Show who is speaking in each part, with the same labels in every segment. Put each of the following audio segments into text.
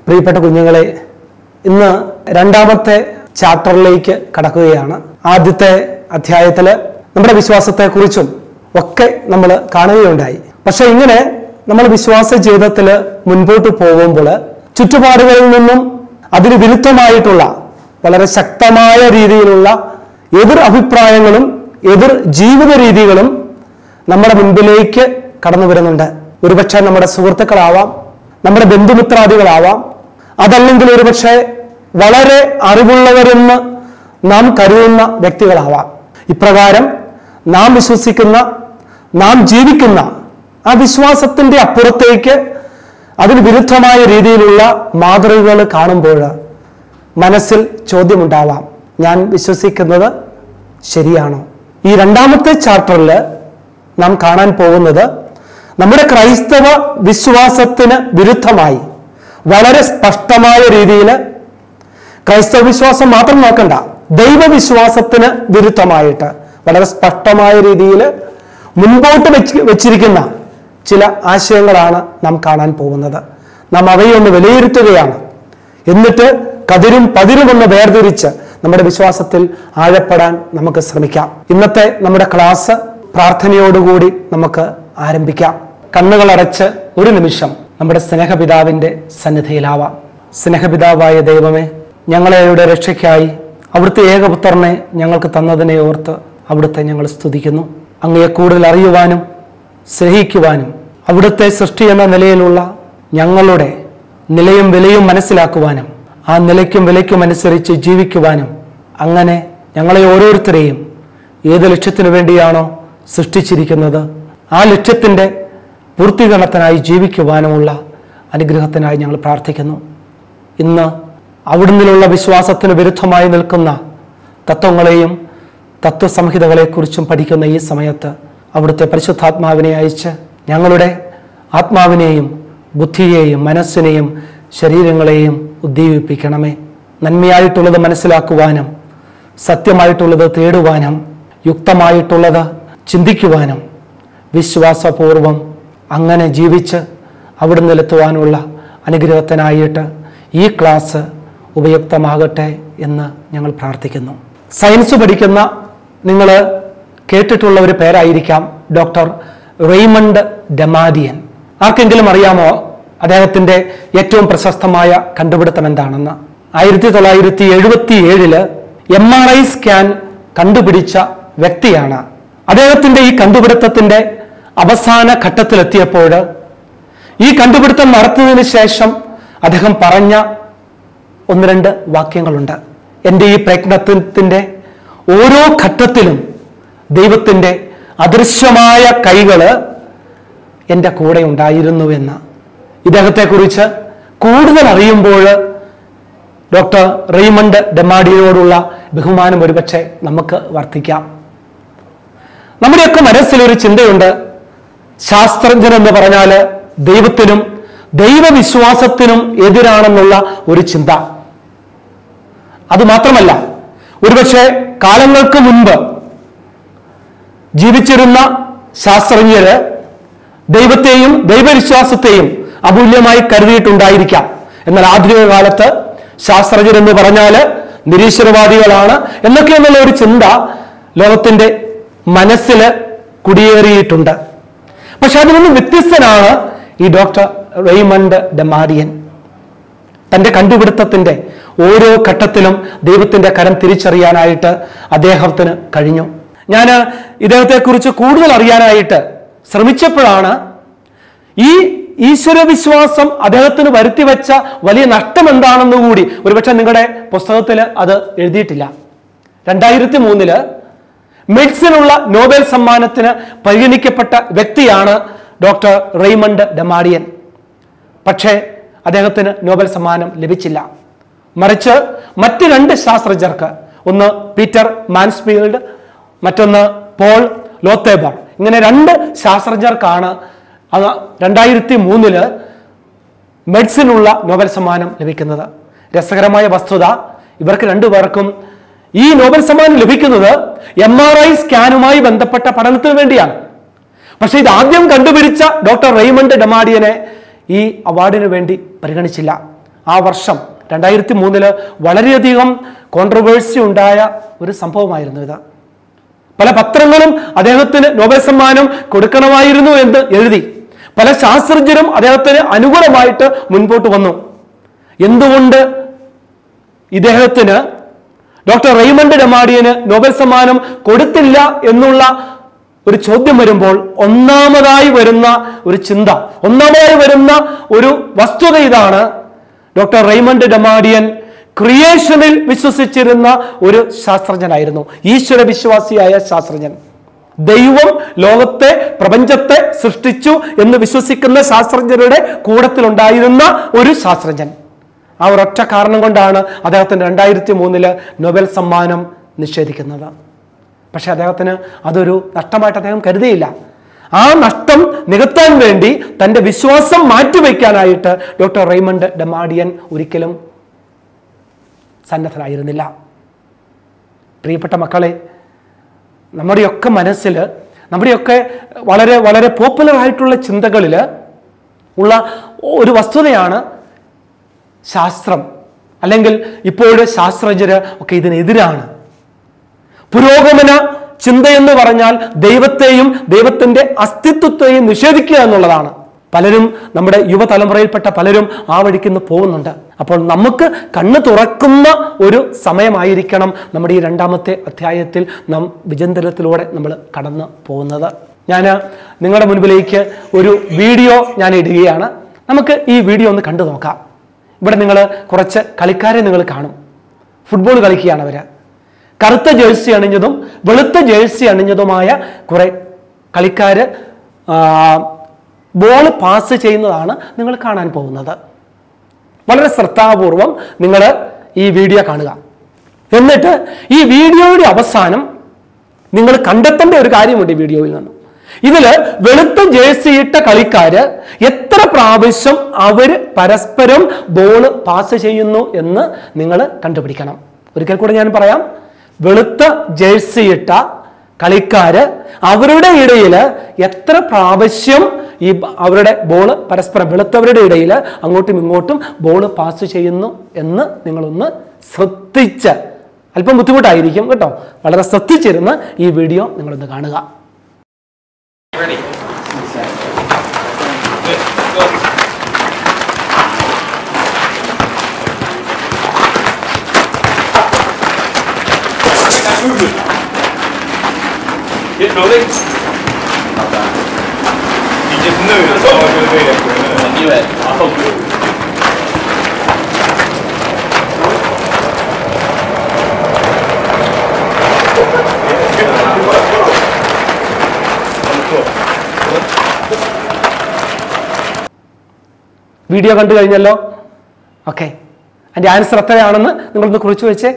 Speaker 1: പ്രിയപ്പെട്ട കുഞ്ഞുങ്ങളെ ഇന്ന് രണ്ടാമത്തെ ചാപ്റ്ററിലേക്ക് കടക്കുകയാണ് ആദ്യത്തെ അധ്യായത്തിൽ നമ്മുടെ വിശ്വാസത്തെക്കുറിച്ചും ഒക്കെ നമ്മൾ കാണുകയുണ്ടായി പക്ഷെ ഇങ്ങനെ നമ്മൾ വിശ്വാസ ജീവിതത്തിൽ മുൻപോട്ട് പോകുമ്പോൾ ചുറ്റുപാടുകളിൽ നിന്നും അതിന് വിരുദ്ധമായിട്ടുള്ള വളരെ ശക്തമായ രീതിയിലുള്ള എതിർ അഭിപ്രായങ്ങളും എതിർ ജീവിത രീതികളും നമ്മുടെ മുൻപിലേക്ക് കടന്നു വരുന്നുണ്ട് ഒരുപക്ഷെ നമ്മുടെ സുഹൃത്തുക്കളാവാം നമ്മുടെ ബന്ധുമിത്രാദികളാവാം അതല്ലെങ്കിൽ ഒരുപക്ഷെ വളരെ അറിവുള്ളവരെന്ന് നാം കരുതുന്ന വ്യക്തികളാവാം ഇപ്രകാരം നാം വിശ്വസിക്കുന്ന നാം ജീവിക്കുന്ന ആ വിശ്വാസത്തിന്റെ അപ്പുറത്തേക്ക് അതിന് വിരുദ്ധമായ രീതിയിലുള്ള മാതൃകകൾ കാണുമ്പോൾ മനസ്സിൽ ചോദ്യമുണ്ടാവാം ഞാൻ വിശ്വസിക്കുന്നത് ശരിയാണോ ഈ രണ്ടാമത്തെ ചാപ്റ്ററിൽ നാം കാണാൻ പോകുന്നത് നമ്മുടെ ക്രൈസ്തവ വിശ്വാസത്തിന് വിരുദ്ധമായി വളരെ സ്പഷ്ടമായ രീതിയിൽ ക്രൈസ്തവ വിശ്വാസം മാത്രം നോക്കണ്ട ദൈവവിശ്വാസത്തിന് വിരുദ്ധമായിട്ട് വളരെ സ്പഷ്ടമായ രീതിയിൽ മുൻപോട്ട് വെച്ച് വെച്ചിരിക്കുന്ന ചില ആശയങ്ങളാണ് നാം കാണാൻ പോകുന്നത് നാം അവയൊന്ന് വിലയിരുത്തുകയാണ് എന്നിട്ട് കതിരും പതിരുമൊന്ന് വേർതിരിച്ച് നമ്മുടെ വിശ്വാസത്തിൽ ആഴപ്പെടാൻ നമുക്ക് ശ്രമിക്കാം ഇന്നത്തെ നമ്മുടെ ക്ലാസ് പ്രാർത്ഥനയോടുകൂടി നമുക്ക് ആരംഭിക്കാം കണ്ണുകൾ അടച്ച് ഒരു നിമിഷം നമ്മുടെ സ്നേഹപിതാവിന്റെ സന്നിധിയിലാവാം സ്നേഹപിതാവായ ദൈവമേ ഞങ്ങളെയുടെ രക്ഷയ്ക്കായി അവിടുത്തെ ഏകപുത്രനെ ഞങ്ങൾക്ക് തന്നതിനെ ഓർത്ത് അവിടുത്തെ ഞങ്ങൾ സ്തുതിക്കുന്നു അങ്ങയെ കൂടുതൽ അറിയുവാനും സ്നേഹിക്കുവാനും അവിടുത്തെ സൃഷ്ടി എന്ന നിലയിലുള്ള ഞങ്ങളുടെ നിലയും വിലയും മനസ്സിലാക്കുവാനും ആ നിലയ്ക്കും വിലയ്ക്കും അനുസരിച്ച് ജീവിക്കുവാനും അങ്ങനെ ഞങ്ങളെ ഓരോരുത്തരെയും ഏത് ലക്ഷ്യത്തിനു വേണ്ടിയാണോ സൃഷ്ടിച്ചിരിക്കുന്നത് ആ ലക്ഷ്യത്തിൻ്റെ പൂർത്തീകരണത്തിനായി ജീവിക്കുവാനുമുള്ള അനുഗ്രഹത്തിനായി ഞങ്ങൾ പ്രാർത്ഥിക്കുന്നു ഇന്ന് അവിടുന്നിലുള്ള വിശ്വാസത്തിന് വിരുദ്ധമായി നിൽക്കുന്ന തത്വങ്ങളെയും തത്വസംഹിതകളെക്കുറിച്ചും പഠിക്കുന്ന ഈ സമയത്ത് അവിടുത്തെ പരിശുദ്ധാത്മാവിനെ അയച്ച് ഞങ്ങളുടെ ആത്മാവിനെയും ബുദ്ധിയെയും മനസ്സിനെയും ശരീരങ്ങളെയും ഉദ്ദീപിപ്പിക്കണമേ നന്മയായിട്ടുള്ളത് മനസ്സിലാക്കുവാനും സത്യമായിട്ടുള്ളത് തേടുവാനും യുക്തമായിട്ടുള്ളത് ചിന്തിക്കുവാനും വിശ്വാസപൂർവം അങ്ങനെ ജീവിച്ച് അവിടെ നിലെത്തുവാനുള്ള അനുഗ്രഹത്തിനായിട്ട് ഈ ക്ലാസ് ഉപയുക്തമാകട്ടെ എന്ന് ഞങ്ങൾ പ്രാർത്ഥിക്കുന്നു സയൻസ് പഠിക്കുന്ന നിങ്ങൾ കേട്ടിട്ടുള്ള ഒരു പേരായിരിക്കാം ഡോക്ടർ റെയ്മണ്ട് ഡെമാഡിയൻ ആർക്കെങ്കിലും അറിയാമോ അദ്ദേഹത്തിന്റെ ഏറ്റവും പ്രശസ്തമായ കണ്ടുപിടുത്തം എന്താണെന്ന് ആയിരത്തി തൊള്ളായിരത്തി എഴുപത്തി ഏഴില് എം ആർ ഐ സ്കാൻ കണ്ടുപിടിച്ച വ്യക്തിയാണ് അദ്ദേഹത്തിന്റെ ഈ കണ്ടുപിടുത്തത്തിന്റെ അവസാന ഘട്ടത്തിലെത്തിയപ്പോൾ ഈ കണ്ടുപിടുത്തം നടത്തിയതിനു ശേഷം അദ്ദേഹം പറഞ്ഞ ഒന്ന് രണ്ട് വാക്യങ്ങളുണ്ട് എൻ്റെ ഈ പ്രയത്നത്തിൻ്റെ ഓരോ ഘട്ടത്തിലും ദൈവത്തിൻ്റെ അദൃശ്യമായ കൈകള് എൻ്റെ കൂടെ ഉണ്ടായിരുന്നു എന്ന് ഇദ്ദേഹത്തെക്കുറിച്ച് കൂടുതൽ അറിയുമ്പോൾ ഡോക്ടർ റെയ്മണ്ട് ഡെമാഡിയോടുള്ള ബഹുമാനം ഒരുപക്ഷെ നമുക്ക് വർദ്ധിക്കാം നമ്മുടെയൊക്കെ മനസ്സിലൊരു ചിന്തയുണ്ട് ശാസ്ത്രജ്ഞൻ എന്ന് പറഞ്ഞാൽ ദൈവത്തിനും ദൈവവിശ്വാസത്തിനും എതിരാണെന്നുള്ള ഒരു ചിന്ത അത് മാത്രമല്ല ഒരുപക്ഷെ കാലങ്ങൾക്ക് മുൻപ് ജീവിച്ചിരുന്ന ശാസ്ത്രജ്ഞര് ദൈവത്തെയും ദൈവവിശ്വാസത്തെയും അമൂല്യമായി കരുതിയിട്ടുണ്ടായിരിക്കാം എന്നാൽ ആധുനിക കാലത്ത് ശാസ്ത്രജ്ഞരെന്ന് പറഞ്ഞാൽ നിരീശ്വരവാദികളാണ് എന്നൊക്കെ എന്നുള്ള ഒരു ചിന്ത ലോകത്തിന്റെ മനസ്സിൽ കുടിയേറിയിട്ടുണ്ട് പക്ഷെ അതിൽ നിന്ന് വ്യത്യസ്തനാണ് ഈ ഡോക്ടർ റെയ്മണ്ട് ഡെമാരിയൻ തന്റെ കണ്ടുപിടുത്തത്തിന്റെ ഓരോ ഘട്ടത്തിലും ദൈവത്തിന്റെ കരം തിരിച്ചറിയാനായിട്ട് അദ്ദേഹത്തിന് കഴിഞ്ഞു ഞാൻ ഇദ്ദേഹത്തെക്കുറിച്ച് കൂടുതൽ അറിയാനായിട്ട് ശ്രമിച്ചപ്പോഴാണ് ഈ ഈശ്വരവിശ്വാസം അദ്ദേഹത്തിന് വരുത്തിവെച്ച വലിയ നഷ്ടം എന്താണെന്ന് കൂടി ഒരുപക്ഷെ നിങ്ങളുടെ പുസ്തകത്തിൽ അത് എഴുതിയിട്ടില്ല രണ്ടായിരത്തി മൂന്നില് മെഡിസിനുള്ള നോബൽ സമ്മാനത്തിന് പരിഗണിക്കപ്പെട്ട വ്യക്തിയാണ് ഡോക്ടർ റെയ്മണ്ട് ഡെമാഡിയൻ പക്ഷേ അദ്ദേഹത്തിന് നോബൽ സമ്മാനം ലഭിച്ചില്ല മറിച്ച് മറ്റ് രണ്ട് ശാസ്ത്രജ്ഞർക്ക് ഒന്ന് പീറ്റർ മാൻസ്ഫീൽഡ് മറ്റൊന്ന് പോൾ ലോത്തേബർ ഇങ്ങനെ രണ്ട് ശാസ്ത്രജ്ഞർക്കാണ് അത് രണ്ടായിരത്തി മൂന്നില് മെഡിസിനുള്ള നോബൽ സമ്മാനം ലഭിക്കുന്നത് രസകരമായ വസ്തുത ഇവർക്ക് രണ്ടുപേർക്കും ഈ നോബൽ സമ്മാനം ലഭിക്കുന്നത് എം ആർ ഐ സ്കാനുമായി ബന്ധപ്പെട്ട പഠനത്തിന് വേണ്ടിയാണ് പക്ഷെ ഇത് ആദ്യം കണ്ടുപിടിച്ച ഡോക്ടർ റെയ്മണ്ട് ഡെമാഡിയനെ ഈ അവാർഡിന് വേണ്ടി പരിഗണിച്ചില്ല ആ വർഷം രണ്ടായിരത്തി മൂന്നില് വളരെയധികം കോൺട്രവേഴ്സി ഉണ്ടായ ഒരു സംഭവമായിരുന്നു ഇത് പല പത്രങ്ങളും അദ്ദേഹത്തിന് നോബൽ സമ്മാനം കൊടുക്കണമായിരുന്നു എന്ന് എഴുതി പല ശാസ്ത്രജ്ഞരും അദ്ദേഹത്തിന് അനുകൂലമായിട്ട് മുൻപോട്ട് വന്നു എന്തുകൊണ്ട് ഇദ്ദേഹത്തിന് ഡോക്ടർ റെയ്മണ്ട് ഡമാഡിയന് നോബൽ സമ്മാനം കൊടുത്തില്ല എന്നുള്ള ഒരു ചോദ്യം വരുമ്പോൾ ഒന്നാമതായി വരുന്ന ഒരു ചിന്ത ഒന്നാമതായി വരുന്ന ഒരു വസ്തുത ഇതാണ് ഡോക്ടർ റെയ്മണ്ട് ഡമാഡിയൻ ക്രിയേഷനിൽ വിശ്വസിച്ചിരുന്ന ഒരു ശാസ്ത്രജ്ഞനായിരുന്നു ഈശ്വര വിശ്വാസിയായ ശാസ്ത്രജ്ഞൻ ദൈവം ലോകത്തെ പ്രപഞ്ചത്തെ സൃഷ്ടിച്ചു എന്ന് വിശ്വസിക്കുന്ന ശാസ്ത്രജ്ഞരുടെ കൂടത്തിലുണ്ടായിരുന്ന ഒരു ശാസ്ത്രജ്ഞൻ ആ ഒരൊറ്റ കാരണം കൊണ്ടാണ് അദ്ദേഹത്തിന് രണ്ടായിരത്തി മൂന്നില് നൊബേൽ സമ്മാനം നിഷേധിക്കുന്നത് പക്ഷെ അദ്ദേഹത്തിന് അതൊരു നഷ്ടമായിട്ട് അദ്ദേഹം കരുതിയില്ല ആ നഷ്ടം നികത്താൻ വേണ്ടി തൻ്റെ വിശ്വാസം മാറ്റിവെക്കാനായിട്ട് ഡോക്ടർ റെയ്മണ്ട് ഡമാഡിയൻ ഒരിക്കലും സന്നദ്ധനായിരുന്നില്ല പ്രിയപ്പെട്ട മക്കളെ നമ്മുടെയൊക്കെ മനസ്സിൽ നമ്മുടെയൊക്കെ വളരെ വളരെ പോപ്പുലർ ആയിട്ടുള്ള ചിന്തകളിൽ ഉള്ള ഒരു വസ്തുതയാണ് ശാസ്ത്രം അല്ലെങ്കിൽ ഇപ്പോഴും ശാസ്ത്രജ്ഞര് ഒക്കെ ഇതിനെതിരാണ് പുരോഗമന ചിന്തയെന്ന് പറഞ്ഞാൽ ദൈവത്തെയും ദൈവത്തിന്റെ അസ്തിത്വത്തെയും നിഷേധിക്കുക എന്നുള്ളതാണ് പലരും നമ്മുടെ യുവതലമുറയിൽപ്പെട്ട പലരും ആ വഴിക്ക് പോകുന്നുണ്ട് അപ്പോൾ നമുക്ക് കണ്ണ് തുറക്കുന്ന ഒരു സമയമായിരിക്കണം നമ്മുടെ ഈ രണ്ടാമത്തെ അധ്യായത്തിൽ നാം വിചിന്തനത്തിലൂടെ നമ്മൾ കടന്നു പോകുന്നത് ഞാൻ നിങ്ങളുടെ മുൻപിലേക്ക് ഒരു വീഡിയോ ഞാൻ ഇടുകയാണ് നമുക്ക് ഈ വീഡിയോ ഒന്ന് കണ്ടു നോക്കാം ഇവിടെ നിങ്ങൾ കുറച്ച് കളിക്കാരെ നിങ്ങൾ കാണും ഫുട്ബോൾ കളിക്കുകയാണ് അവർ കറുത്ത ജേഴ്സി അണിഞ്ഞതും വെളുത്ത ജേഴ്സി അണിഞ്ഞതുമായ കുറെ കളിക്കാര് ബോൾ പാസ് ചെയ്യുന്നതാണ് നിങ്ങൾ കാണാൻ പോകുന്നത് വളരെ ശ്രദ്ധാപൂർവം നിങ്ങൾ ഈ വീഡിയോ കാണുക എന്നിട്ട് ഈ വീഡിയോയുടെ അവസാനം നിങ്ങൾ കണ്ടെത്തേണ്ട ഒരു കാര്യമുണ്ട് ഈ വീഡിയോയിൽ നിന്നും ഇതില് വെളുത്ത ജേഴ്സി ഇട്ട കളിക്കാര് എത്ര പ്രാവശ്യം അവര് പരസ്പരം ബോൾ പാസ് ചെയ്യുന്നു എന്ന് നിങ്ങൾ കണ്ടുപിടിക്കണം ഒരിക്കൽ കൂടെ ഞാൻ പറയാം വെളുത്ത ജേഴ്സി ഇട്ട കളിക്കാര് അവരുടെ ഇടയിൽ എത്ര പ്രാവശ്യം ഈ ബ- അവരുടെ ബോൾ പരസ്പരം വെളുത്തവരുടെ ഇടയിൽ അങ്ങോട്ടും ഇങ്ങോട്ടും ബോൾ പാസ് ചെയ്യുന്നു എന്ന് നിങ്ങളൊന്ന് ശ്രദ്ധിച്ച് അല്പം ബുദ്ധിമുട്ടായിരിക്കും കേട്ടോ വളരെ ശ്രദ്ധിച്ചിരുന്ന് ഈ വീഡിയോ നിങ്ങളൊന്ന് കാണുക
Speaker 2: Ready? Good. Go. Make that movement. Get rolling. You just knew that's what I was going to do there for a minute. I knew it. I hope you.
Speaker 1: Video കണ്ടു കഴിഞ്ഞല്ലോ ഓക്കെ അതിൻ്റെ answer എത്രയാണെന്ന് നിങ്ങളൊന്ന് കുറിച്ച് വെച്ചേ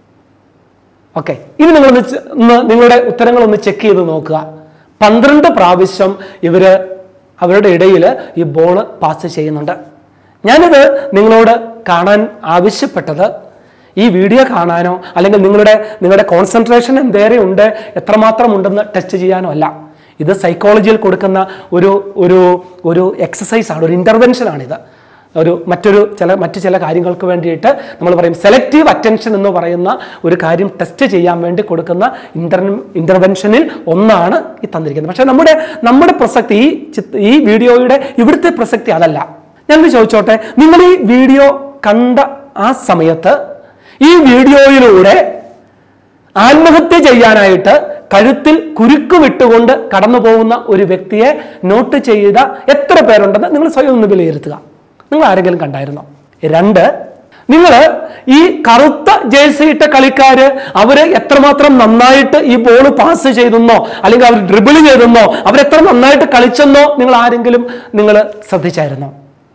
Speaker 1: okay ഇനി നിങ്ങളൊന്ന് ചെ- ഒന്ന് നിങ്ങളുടെ ഉത്തരങ്ങളൊന്ന് ചെക്ക് ചെയ്ത് നോക്കുക പന്ത്രണ്ട് പ്രാവശ്യം ഇവര് അവരുടെ ഇടയിൽ ഈ ബോൾ പാസ് ചെയ്യുന്നുണ്ട് ഞാനിത് നിങ്ങളോട് കാണാൻ ആവശ്യപ്പെട്ടത് ഈ വീഡിയോ കാണാനോ അല്ലെങ്കിൽ നിങ്ങളുടെ നിങ്ങളുടെ കോൺസെൻട്രേഷൻ എന്തേറെ ഉണ്ട് എത്രമാത്രം ഉണ്ടെന്ന് ടെസ്റ്റ് ചെയ്യാനോ അല്ല ഇത് സൈക്കോളജിയിൽ കൊടുക്കുന്ന ഒരു ഒരു ഒരു എക്സസൈസ് ആണ് ഒരു ഇൻ്റർവെൻഷൻ ആണിത് ഒരു മറ്റൊരു ചില മറ്റു ചില കാര്യങ്ങൾക്ക് വേണ്ടിയിട്ട് നമ്മൾ പറയും സെലക്റ്റീവ് അറ്റൻഷൻ എന്ന് പറയുന്ന ഒരു കാര്യം ടെസ്റ്റ് ചെയ്യാൻ വേണ്ടി കൊടുക്കുന്ന ഇന്റർ ഇന്റർവെൻഷനിൽ ഒന്നാണ് ഈ തന്നിരിക്കുന്നത് പക്ഷേ നമ്മുടെ നമ്മുടെ പ്രസക്തി ഈ ചിത്- ഈ വീഡിയോയുടെ ഇവിടുത്തെ പ്രസക്തി അതല്ല ഞാൻ ചോദിച്ചോട്ടെ നിങ്ങൾ ഈ വീഡിയോ കണ്ട ആ സമയത്ത് ഈ വീഡിയോയിലൂടെ ആത്മഹത്യ ചെയ്യാനായിട്ട് കഴുത്തിൽ കുരുക്ക് വിട്ടുകൊണ്ട് കടന്നു പോകുന്ന ഒരു വ്യക്തിയെ നോട്ട് ചെയ്ത എത്ര പേരുണ്ടെന്ന് നിങ്ങൾ സ്വയം ഒന്ന് വിലയിരുത്തുക നിങ്ങൾ ആരെങ്കിലും കണ്ടായിരുന്നോ രണ്ട് നിങ്ങൾ ഈ കറുത്ത ജേഴ്സി ഇട്ട കളിക്കാര് അവര് എത്രമാത്രം നന്നായിട്ട് ഈ ബോൾ പാസ് ചെയ്തെന്നോ അല്ലെങ്കിൽ അവർ ഡ്രിബിൾ ചെയ്തെന്നോ അവരെത്ര നന്നായിട്ട് കളിച്ചെന്നോ നിങ്ങൾ ആരെങ്കിലും നിങ്ങൾ ശ്രദ്ധിച്ചായിരുന്നോ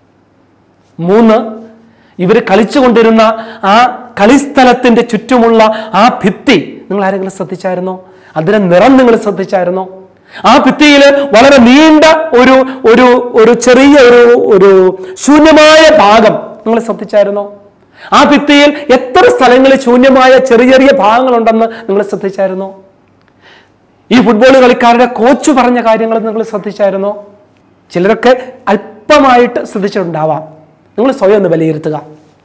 Speaker 1: മൂന്ന് ഇവർ കളിച്ചുകൊണ്ടിരുന്ന ആ കളിസ്ഥലത്തിന്റെ ചുറ്റുമുള്ള ആ ഭിത്തി നിങ്ങൾ ആരെങ്കിലും ശ്രദ്ധിച്ചായിരുന്നോ അതിന്റെ നിറം നിങ്ങൾ ശ്രദ്ധിച്ചായിരുന്നോ ആ ഭിത്തിയിൽ വളരെ നീണ്ട ഒരു ഒരു ഒരു ചെറിയ ഒരു ഒരു ശൂന്യമായ ഭാഗം നിങ്ങൾ ശ്രദ്ധിച്ചായിരുന്നോ ആ ഭിത്തിയിൽ എത്ര സ്ഥലങ്ങളിൽ ശൂന്യമായ ചെറിയ ചെറിയ ഭാഗങ്ങളുണ്ടെന്ന് നിങ്ങൾ ശ്രദ്ധിച്ചായിരുന്നോ ഈ ഫുട്ബോൾ കളിക്കാരുടെ കോച്ച് പറഞ്ഞ കാര്യങ്ങൾ നിങ്ങൾ ശ്രദ്ധിച്ചായിരുന്നോ ചിലരൊക്കെ അല്പമായിട്ട് ശ്രദ്ധിച്ചിട്ടുണ്ടാവാം നിങ്ങൾ സ്വയം ഒന്ന് വിലയിരുത്തുക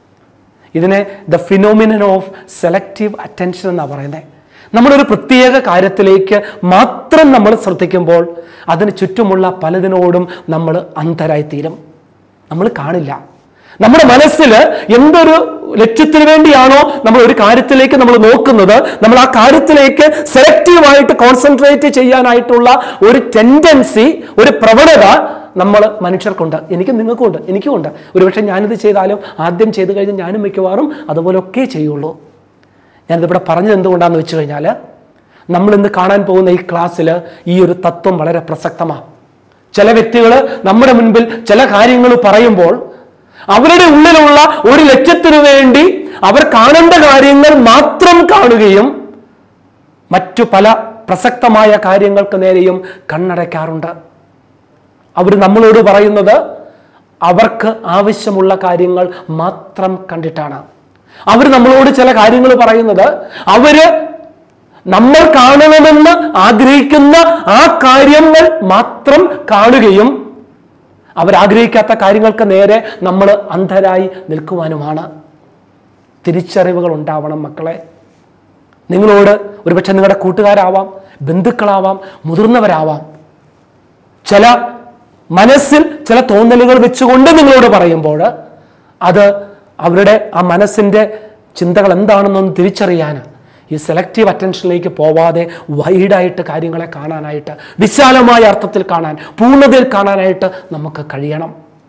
Speaker 1: ഇതിനെ the phenomenon of selective attention എന്നാണ് പറയുന്നത് നമ്മളൊരു പ്രത്യേക കാര്യത്തിലേക്ക് മാത്രം നമ്മൾ ശ്രദ്ധിക്കുമ്പോൾ അതിന് ചുറ്റുമുള്ള പലതിനോടും നമ്മൾ അന്ധരായി തീരും നമ്മൾ കാണില്ല നമ്മുടെ മനസ്സിൽ എന്തൊരു ലക്ഷ്യത്തിന് വേണ്ടിയാണോ നമ്മൾ ഒരു കാര്യത്തിലേക്ക് നമ്മൾ നോക്കുന്നത് നമ്മൾ ആ കാര്യത്തിലേക്ക് സെലക്റ്റീവായിട്ട് കോൺസെൻട്രേറ്റ് ചെയ്യാനായിട്ടുള്ള ഒരു ടെൻഡൻസി ഒരു പ്രവണത നമ്മൾ മനുഷ്യർക്കുണ്ട് എനിക്കും നിങ്ങൾക്കുണ്ട് എനിക്കുമുണ്ട് ഒരുപക്ഷെ ഞാനിത് ചെയ്താലും ആദ്യം ചെയ്ത് കഴിഞ്ഞാൽ ഞാനും മിക്കവാറും അതുപോലൊക്കെ ചെയ്യുള്ളൂ ഞാനിതിവിടെ പറഞ്ഞത് എന്തുകൊണ്ടാണെന്ന് വെച്ച് കഴിഞ്ഞാൽ നമ്മൾ ഇന്ന് കാണാൻ പോകുന്ന ഈ ക്ലാസ്സിൽ ഈ ഒരു തത്വം വളരെ പ്രസക്തമാണ് ചില വ്യക്തികൾ നമ്മുടെ മുൻപിൽ ചില കാര്യങ്ങൾ പറയുമ്പോൾ അവരുടെ ഉള്ളിലുള്ള ഒരു ലക്ഷ്യത്തിനു വേണ്ടി അവർ കാണേണ്ട കാര്യങ്ങൾ മാത്രം കാണുകയും മറ്റു പല പ്രസക്തമായ കാര്യങ്ങൾക്ക് നേരെയും കണ്ണടയ്ക്കാറുണ്ട് അവർ നമ്മളോട് പറയുന്നത് അവർക്ക് ആവശ്യമുള്ള കാര്യങ്ങൾ മാത്രം കണ്ടിട്ടാണ് അവർ നമ്മളോട് ചില കാര്യങ്ങൾ പറയുന്നത് അവര് നമ്മൾ കാണണമെന്ന് ആഗ്രഹിക്കുന്ന ആ കാര്യങ്ങൾ മാത്രം കാണുകയും അവരാഗ്രഹിക്കാത്ത കാര്യങ്ങൾക്ക് നേരെ നമ്മൾ അന്ധരായി നിൽക്കുവാനുമാണ് തിരിച്ചറിവുകൾ ഉണ്ടാവണം മക്കളെ നിങ്ങളോട് ഒരുപക്ഷെ നിങ്ങളുടെ കൂട്ടുകാരാവാം ബന്ധുക്കളാവാം മുതിർന്നവരാവാം ചില മനസ്സിൽ ചില തോന്നലുകൾ വെച്ചുകൊണ്ട് നിങ്ങളോട് പറയുമ്പോൾ അത് അവരുടെ ആ മനസ്സിൻ്റെ ചിന്തകൾ എന്താണെന്നൊന്ന് തിരിച്ചറിയാൻ ഈ സെലക്റ്റീവ് അറ്റൻഷനിലേക്ക് പോവാതെ വൈഡായിട്ട് കാര്യങ്ങളെ കാണാനായിട്ട് വിശാലമായ അർത്ഥത്തിൽ കാണാൻ പൂർണ്ണതയിൽ കാണാനായിട്ട് നമുക്ക് കഴിയണം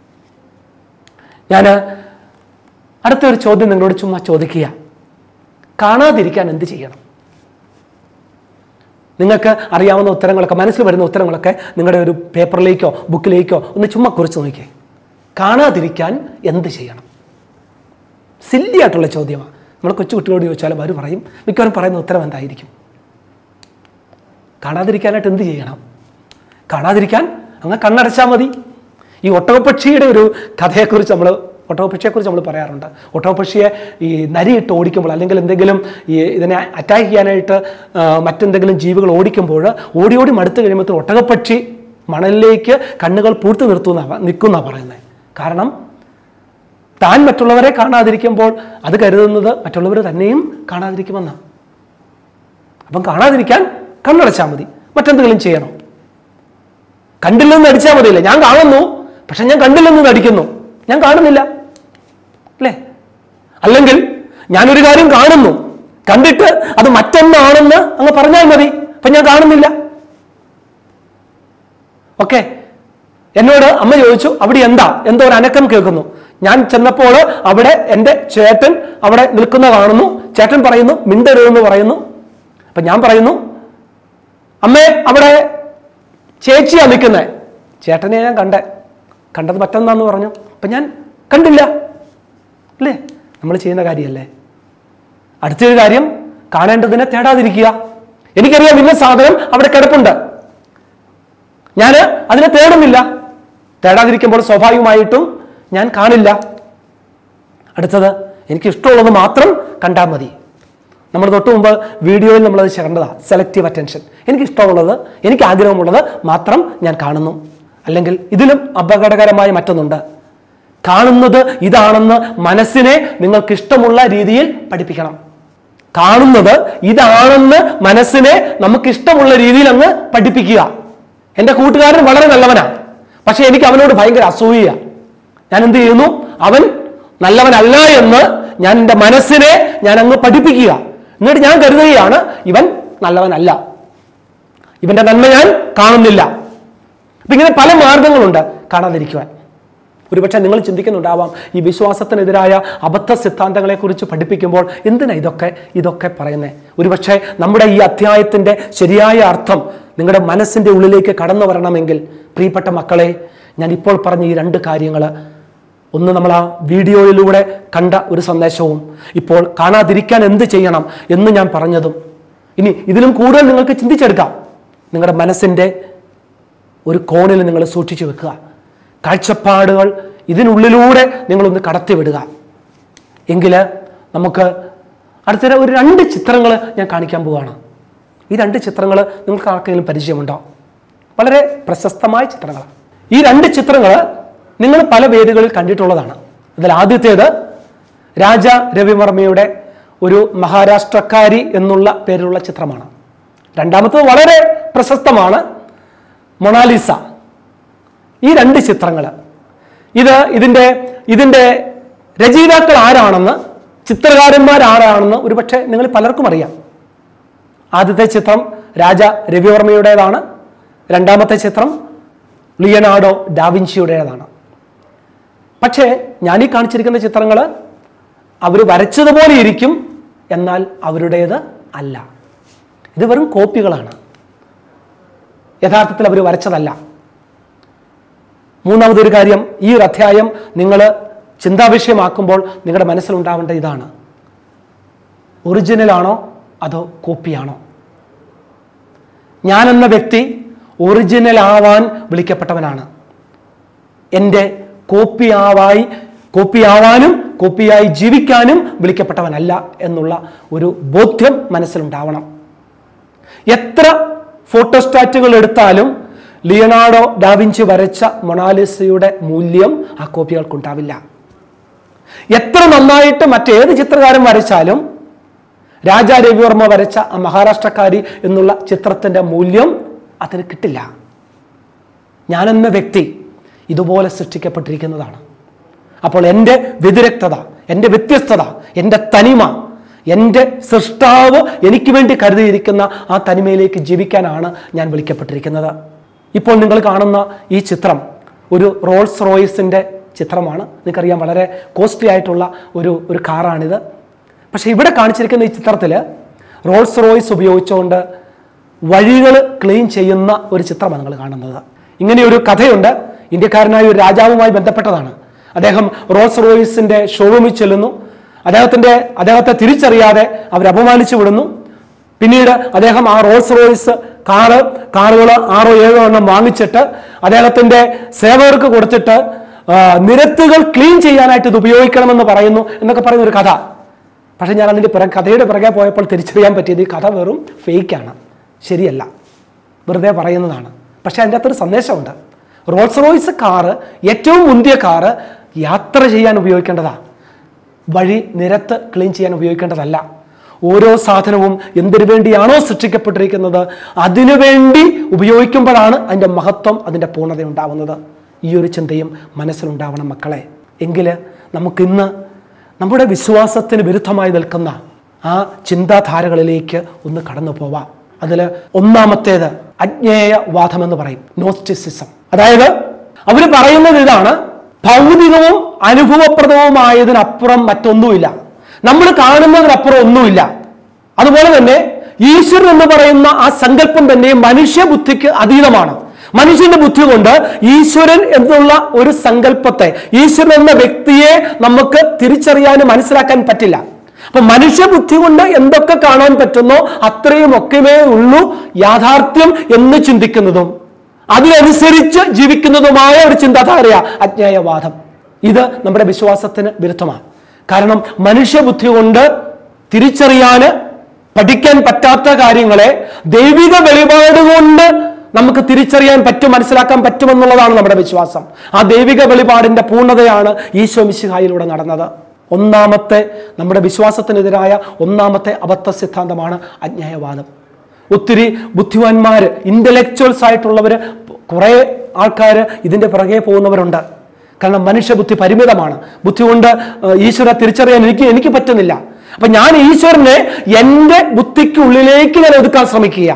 Speaker 1: ഞാൻ അടുത്തൊരു ചോദ്യം നിങ്ങളോട് ചുമ്മാ ചോദിക്കുക കാണാതിരിക്കാൻ എന്ത് ചെയ്യണം നിങ്ങൾക്ക് അറിയാവുന്ന ഉത്തരങ്ങളൊക്കെ മനസ്സിൽ വരുന്ന ഉത്തരങ്ങളൊക്കെ നിങ്ങളുടെ ഒരു പേപ്പറിലേക്കോ ബുക്കിലേക്കോ ഒന്ന് ചുമ്മാ കുറിച്ച് നോക്കിയേ കാണാതിരിക്കാൻ എന്ത് ചെയ്യണം സില്ലി ആയിട്ടുള്ള ചോദ്യമാണ് നമ്മൾ കൊച്ചു കുട്ടികളോട് ചോദിച്ചാലും അവർ പറയും മിക്കവാറും പറയുന്ന ഉത്തരം എന്തായിരിക്കും കാണാതിരിക്കാനായിട്ട് എന്ത് ചെയ്യണം കാണാതിരിക്കാൻ അങ്ങ് കണ്ണടച്ചാൽ മതി ഈ ഒട്ടകപ്പക്ഷിയുടെ ഒരു കഥയെക്കുറിച്ച് നമ്മൾ ഒട്ടകപ്പക്ഷിയെക്കുറിച്ച് നമ്മൾ പറയാറുണ്ട് ഒട്ടകപ്പക്ഷിയെ ഈ നരിയിട്ട് ഓടിക്കുമ്പോൾ അല്ലെങ്കിൽ എന്തെങ്കിലും ഈ ഇതിനെ അറ്റാക്ക് ചെയ്യാനായിട്ട് ആ, മറ്റെന്തെങ്കിലും ജീവികൾ ഓടിക്കുമ്പോൾ ഓടി ഓടി മടുത്ത് കഴിയുമ്പോൾ ഒട്ടകപ്പക്ഷി മണലിലേക്ക് കണ്ണുകൾ പൂർത്തി നിർത്തുന്ന നിൽക്കുന്ന പറയുന്നത് കാരണം താൻ മറ്റുള്ളവരെ കാണാതിരിക്കുമ്പോൾ അത് കരുതുന്നത് മറ്റുള്ളവർ തന്നെയും കാണാതിരിക്കുമെന്നാണ് അപ്പം കാണാതിരിക്കാൻ കണ്ണടച്ചാൽ മതി മറ്റെന്തെങ്കിലും ചെയ്യണം കണ്ടില്ലെന്ന് നടിച്ചാൽ മതിയില്ല ഞാൻ കാണുന്നു പക്ഷെ ഞാൻ കണ്ടില്ലെന്ന് നടിക്കുന്നു ഞാൻ കാണുന്നില്ല അല്ലേ അല്ലെങ്കിൽ ഞാനൊരു കാര്യം കാണുന്നു കണ്ടിട്ട് അത് മറ്റൊന്നാണെന്ന് അങ്ങ് പറഞ്ഞാൽ മതി അപ്പൊ ഞാൻ കാണുന്നില്ല ഓക്കെ എന്നോട് അമ്മ ചോദിച്ചു അവിടെ എന്താ എന്തോ ഒരു അനക്കം കേൾക്കുന്നു ഞാൻ ചെന്നപ്പോൾ അവിടെ എൻ്റെ ചേട്ടൻ അവിടെ നിൽക്കുന്ന കാണുന്നു ചേട്ടൻ പറയുന്നു മിണ്ടരുതെന്ന് പറയുന്നു അപ്പൊ ഞാൻ പറയുന്നു അമ്മേ അവിടെ ചേച്ചിയാ നിൽക്കുന്നത് ചേട്ടനെ ഞാൻ കണ്ടേ കണ്ടത് മറ്റൊന്നാന്ന് പറഞ്ഞു അപ്പൊ ഞാൻ കണ്ടില്ല അല്ലേ നമ്മൾ ചെയ്യുന്ന കാര്യമല്ലേ അടുത്തൊരു കാര്യം കാണേണ്ടതിനെ തേടാതിരിക്കുക എനിക്കറിയാം ഇന്ന സാധനം അവിടെ കിടപ്പുണ്ട് ഞാൻ അതിനെ തേടുന്നില്ല തേടാതിരിക്കുമ്പോൾ സ്വാഭാവികമായിട്ടും ഞാൻ കാണില്ല അടുത്തത് എനിക്ക് ഇഷ്ടമുള്ളത് മാത്രം കണ്ടാൽ മതി നമ്മൾ തൊട്ട് മുമ്പ് വീഡിയോയിൽ നമ്മളത് കണ്ടതാണ് സെലക്റ്റീവ് അറ്റൻഷൻ എനിക്ക് ഇഷ്ടമുള്ളത് എനിക്ക് ആഗ്രഹമുള്ളത് മാത്രം ഞാൻ കാണുന്നു അല്ലെങ്കിൽ ഇതിലും അപകടകരമായ മറ്റൊന്നുണ്ട് കാണുന്നത് ഇതാണെന്ന് മനസ്സിനെ നിങ്ങൾക്ക് ഇഷ്ടമുള്ള രീതിയിൽ പഠിപ്പിക്കണം കാണുന്നത് ഇതാണെന്ന് മനസ്സിനെ നമുക്ക് ഇഷ്ടമുള്ള രീതിയിൽ അങ്ങ് പഠിപ്പിക്കുക എൻ്റെ കൂട്ടുകാരൻ വളരെ നല്ലവനാണ് പക്ഷെ എനിക്ക് അവനോട് ഭയങ്കര അസൂയ ഞാൻ എന്ത് ചെയ്യുന്നു അവൻ നല്ലവനല്ല എന്ന് ഞാൻ എൻ്റെ മനസ്സിനെ ഞാൻ അങ്ങ് പഠിപ്പിക്കുക എന്നിട്ട് ഞാൻ കരുതുകയാണ് ഇവൻ നല്ലവനല്ല ഇവന്റെ നന്മ ഞാൻ കാണുന്നില്ല അപ്പൊ ഇങ്ങനെ പല മാർഗങ്ങളുണ്ട് കാണാതിരിക്കുവാൻ ഒരുപക്ഷെ നിങ്ങൾ ചിന്തിക്കുന്നുണ്ടാവാം ഈ വിശ്വാസത്തിനെതിരായ അബദ്ധ സിദ്ധാന്തങ്ങളെക്കുറിച്ച് പഠിപ്പിക്കുമ്പോൾ എന്തിനാ ഇതൊക്കെ ഇതൊക്കെ പറയുന്നത് ഒരുപക്ഷെ നമ്മുടെ ഈ അധ്യായത്തിൻ്റെ ശരിയായ അർത്ഥം നിങ്ങളുടെ മനസ്സിൻ്റെ ഉള്ളിലേക്ക് കടന്നു വരണമെങ്കിൽ പ്രിയപ്പെട്ട മക്കളെ ഞാൻ ഇപ്പോൾ പറഞ്ഞ ഈ രണ്ട് കാര്യങ്ങൾ ഒന്ന് നമ്മൾ ആ വീഡിയോയിലൂടെ കണ്ട ഒരു സന്ദേശവും ഇപ്പോൾ കാണാതിരിക്കാൻ എന്ത് ചെയ്യണം എന്ന് ഞാൻ പറഞ്ഞതും ഇനി ഇതിലും കൂടുതൽ നിങ്ങൾക്ക് ചിന്തിച്ചെടുക്കാം നിങ്ങളുടെ മനസ്സിൻ്റെ ഒരു കോണിൽ നിങ്ങൾ സൂക്ഷിച്ചു വെക്കുക കാഴ്ചപ്പാടുകൾ ഇതിനുള്ളിലൂടെ നിങ്ങളൊന്ന് കടത്തിവിടുക എങ്കിൽ നമുക്ക് അടുത്ത ഒരു രണ്ട് ചിത്രങ്ങൾ ഞാൻ കാണിക്കാൻ പോവുകയാണ് ഈ രണ്ട് ചിത്രങ്ങൾ നിങ്ങൾക്ക് ആർക്കെങ്കിലും പരിചയമുണ്ടോ വളരെ പ്രശസ്തമായ ചിത്രങ്ങളാണ് ഈ രണ്ട് ചിത്രങ്ങൾ നിങ്ങൾ പല വേദികളിൽ കണ്ടിട്ടുള്ളതാണ് അതിൽ ആദ്യത്തേത് രാജ രവിവർമ്മയുടെ ഒരു മഹാരാഷ്ട്രക്കാരി എന്നുള്ള പേരിലുള്ള ചിത്രമാണ് രണ്ടാമത്തത് വളരെ പ്രശസ്തമാണ് മൊണാലിസ ഈ രണ്ട് ചിത്രങ്ങൾ ഇത് ഇതിൻ്റെ ഇതിൻ്റെ രചയിതാക്കൾ ആരാണെന്ന് ചിത്രകാരന്മാരാരാണെന്ന് ഒരുപക്ഷെ നിങ്ങൾ പലർക്കും അറിയാം ആദ്യത്തെ ചിത്രം രാജ രവിവർമ്മയുടേതാണ് രണ്ടാമത്തെ ചിത്രം ലിയനാർഡോ ഡാവിൻഷിയുടേതാണ് പക്ഷേ ഞാൻ ഈ കാണിച്ചിരിക്കുന്ന ചിത്രങ്ങൾ അവർ വരച്ചതുപോലെ ഇരിക്കും എന്നാൽ അവരുടേത് അല്ല ഇത് വെറും കോപ്പികളാണ് യഥാർത്ഥത്തിൽ അവർ വരച്ചതല്ല മൂന്നാമതൊരു കാര്യം ഈ ഒരു അധ്യായം നിങ്ങൾ ചിന്താവിഷയമാക്കുമ്പോൾ നിങ്ങളുടെ മനസ്സിലുണ്ടാവേണ്ട ഇതാണ് ഒറിജിനലാണോ അതോ കോപ്പിയാണോ ഞാനെന്ന വ്യക്തി ഒറിജിനൽ ആവാൻ വിളിക്കപ്പെട്ടവനാണ് എൻ്റെ കോപ്പിയാവായി കോപ്പിയാവാനും കോപ്പിയായി ജീവിക്കാനും വിളിക്കപ്പെട്ടവനല്ല എന്നുള്ള ഒരു ബോധ്യം മനസ്സിലുണ്ടാവണം എത്ര ഫോട്ടോസ്റ്റാറ്റുകൾ എടുത്താലും ലിയനാർഡോ ഡാവിഞ്ചി വരച്ച മൊണാലിസയുടെ മൂല്യം ആ കോപ്പികൾക്കുണ്ടാവില്ല എത്ര നന്നായിട്ട് മറ്റേത് ചിത്രകാരൻ വരച്ചാലും രാജാ രവിവർമ്മ വരച്ച ആ മഹാരാഷ്ട്രക്കാരി എന്നുള്ള ചിത്രത്തിൻ്റെ മൂല്യം അതിന് കിട്ടില്ല ഞാനെന്ന വ്യക്തി ഇതുപോലെ സൃഷ്ടിക്കപ്പെട്ടിരിക്കുന്നതാണ് അപ്പോൾ എൻ്റെ വ്യതിരക്തത എൻ്റെ വ്യത്യസ്തത എൻ്റെ തനിമ എൻ്റെ സൃഷ്ടാവ് എനിക്ക് വേണ്ടി കരുതിയിരിക്കുന്ന ആ തനിമയിലേക്ക് ജീവിക്കാനാണ് ഞാൻ വിളിക്കപ്പെട്ടിരിക്കുന്നത് ഇപ്പോൾ നിങ്ങൾ കാണുന്ന ഈ ചിത്രം ഒരു റോൾസ് റോയ്സിൻ്റെ ചിത്രമാണ് നിങ്ങൾക്കറിയാം വളരെ കോസ്റ്റ്ലി ആയിട്ടുള്ള ഒരു ഒരു കാറാണിത് പക്ഷേ ഇവിടെ കാണിച്ചിരിക്കുന്ന ഈ ചിത്രത്തിൽ റോൾസ് റോയ്സ് ഉപയോഗിച്ചുകൊണ്ട് വഴികൾ ക്ലീൻ ചെയ്യുന്ന ഒരു ചിത്രമാണ് നിങ്ങൾ കാണുന്നത് ഇങ്ങനെ ഒരു കഥയുണ്ട് ഇന്ത്യക്കാരനായ ഒരു രാജാവുമായി ബന്ധപ്പെട്ടതാണ് അദ്ദേഹം റോൾസ് റോയ്സിന്റെ ഷോറൂമിൽ ചെല്ലുന്നു അദ്ദേഹത്തിന്റെ അദ്ദേഹത്തെ തിരിച്ചറിയാതെ അവർ അപമാനിച്ചു വിടുന്നു പിന്നീട് അദ്ദേഹം ആ റോൾസ് റോയ്സ് കാറ് കാറുകൾ ആറോ ഏഴോ എണ്ണം വാങ്ങിച്ചിട്ട് അദ്ദേഹത്തിന്റെ സേവകർക്ക് കൊടുത്തിട്ട് ആ, നിരത്തുകൾ ക്ലീൻ ചെയ്യാനായിട്ട് ഇത് ഉപയോഗിക്കണമെന്ന് പറയുന്നു എന്നൊക്കെ പറയുന്ന ഒരു കഥ പക്ഷെ ഞാൻ അതിൻ്റെ പിറകെ കഥയുടെ പിറകെ പോയപ്പോൾ തിരിച്ചറിയാൻ പറ്റിയത് ഈ കഥ വെറും ഫേക്കാണ് ശരിയല്ല വെറുതെ പറയുന്നതാണ് പക്ഷെ അതിൻ്റെ അകത്തൊരു സന്ദേശമുണ്ട് റോൾസ് റോയ്സ് കാറ് ഏറ്റവും മുന്തിയ കാറ് യാത്ര ചെയ്യാൻ ഉപയോഗിക്കേണ്ടതാണ് വഴി നിരത്ത് ക്ലീൻ ചെയ്യാൻ ഉപയോഗിക്കേണ്ടതല്ല ഓരോ സാധനവും എന്തിനു വേണ്ടിയാണോ സൃഷ്ടിക്കപ്പെട്ടിരിക്കുന്നത് അതിനുവേണ്ടി ഉപയോഗിക്കുമ്പോഴാണ് അതിൻ്റെ മഹത്വം അതിൻ്റെ പൂർണ്ണത ഉണ്ടാവുന്നത് ഈ ഒരു ചിന്തയും മനസ്സിലുണ്ടാവണം മക്കളെ എങ്കിൽ നമുക്കിന്ന് നമ്മുടെ വിശ്വാസത്തിന് വിരുദ്ധമായി നിൽക്കുന്ന ആ ചിന്താധാരകളിലേക്ക് ഒന്ന് കടന്നു പോവാം അതിൽ ഒന്നാമത്തേത് അജ്ഞേയവാദം എന്ന് പറയും നോസ്റ്റിസിസം അതായത് അവർ പറയുന്നത് ഇതാണ് ഭൗതികവും അനുഭവപ്രദവുമായതിനപ്പുറം മറ്റൊന്നുമില്ല നമ്മൾ കാണുന്നതിനപ്പുറം ഒന്നുമില്ല അതുപോലെ തന്നെ ഈശ്വരൻ എന്ന് പറയുന്ന ആ സങ്കല്പം തന്നെ മനുഷ്യ ബുദ്ധിക്ക് അതീതമാണ് മനുഷ്യന്റെ ബുദ്ധി കൊണ്ട് ഈശ്വരൻ എന്നുള്ള ഒരു സങ്കല്പത്തെ ഈശ്വരൻ എന്ന വ്യക്തിയെ നമുക്ക് തിരിച്ചറിയാനും മനസ്സിലാക്കാൻ പറ്റില്ല അപ്പൊ മനുഷ്യ ബുദ്ധി കൊണ്ട് എന്തൊക്കെ കാണാൻ പറ്റുന്നോ അത്രയും ഒക്കെമേ ഉള്ളൂ യാഥാർത്ഥ്യം എന്ന് ചിന്തിക്കുന്നതും അതിനനുസരിച്ച് ജീവിക്കുന്നതുമായ ഒരു ചിന്താധാരയാ അജ്ഞേയവാദം ഇത് നമ്മുടെ വിശ്വാസത്തിന് വിരുദ്ധമാണ് കാരണം മനുഷ്യബുദ്ധി കൊണ്ട് തിരിച്ചറിയാന് പഠിക്കാൻ പറ്റാത്ത കാര്യങ്ങളെ ദൈവിക വെളിപാട് കൊണ്ട് നമുക്ക് തിരിച്ചറിയാൻ പറ്റും മനസ്സിലാക്കാൻ പറ്റുമെന്നുള്ളതാണ് നമ്മുടെ വിശ്വാസം ആ ദൈവിക വെളിപാടിന്റെ പൂർണ്ണതയാണ് ഈശോ മിശിഹായിലൂടെ നടന്നത് ഒന്നാമത്തെ നമ്മുടെ വിശ്വാസത്തിനെതിരായ ഒന്നാമത്തെ അബദ്ധ സിദ്ധാന്തമാണ് അജ്ഞേയവാദം ഒത്തിരി ബുദ്ധിമാന്മാർ ഇന്റലക്ച്വൽസ് ആയിട്ടുള്ളവർ കുറേ ആൾക്കാർ ഇതിൻ്റെ പിറകെ പോകുന്നവരുണ്ട് കാരണം മനുഷ്യബുദ്ധി പരിമിതമാണ് ബുദ്ധി കൊണ്ട് ഏഹ്, ഈശ്വര തിരിച്ചറിയാൻ എനിക്ക് എനിക്ക് പറ്റുന്നില്ല അപ്പൊ ഞാൻ ഈശ്വരനെ എൻ്റെ ബുദ്ധിക്കുള്ളിലേക്ക് ഞാൻ ഒതുക്കാൻ ശ്രമിക്കുക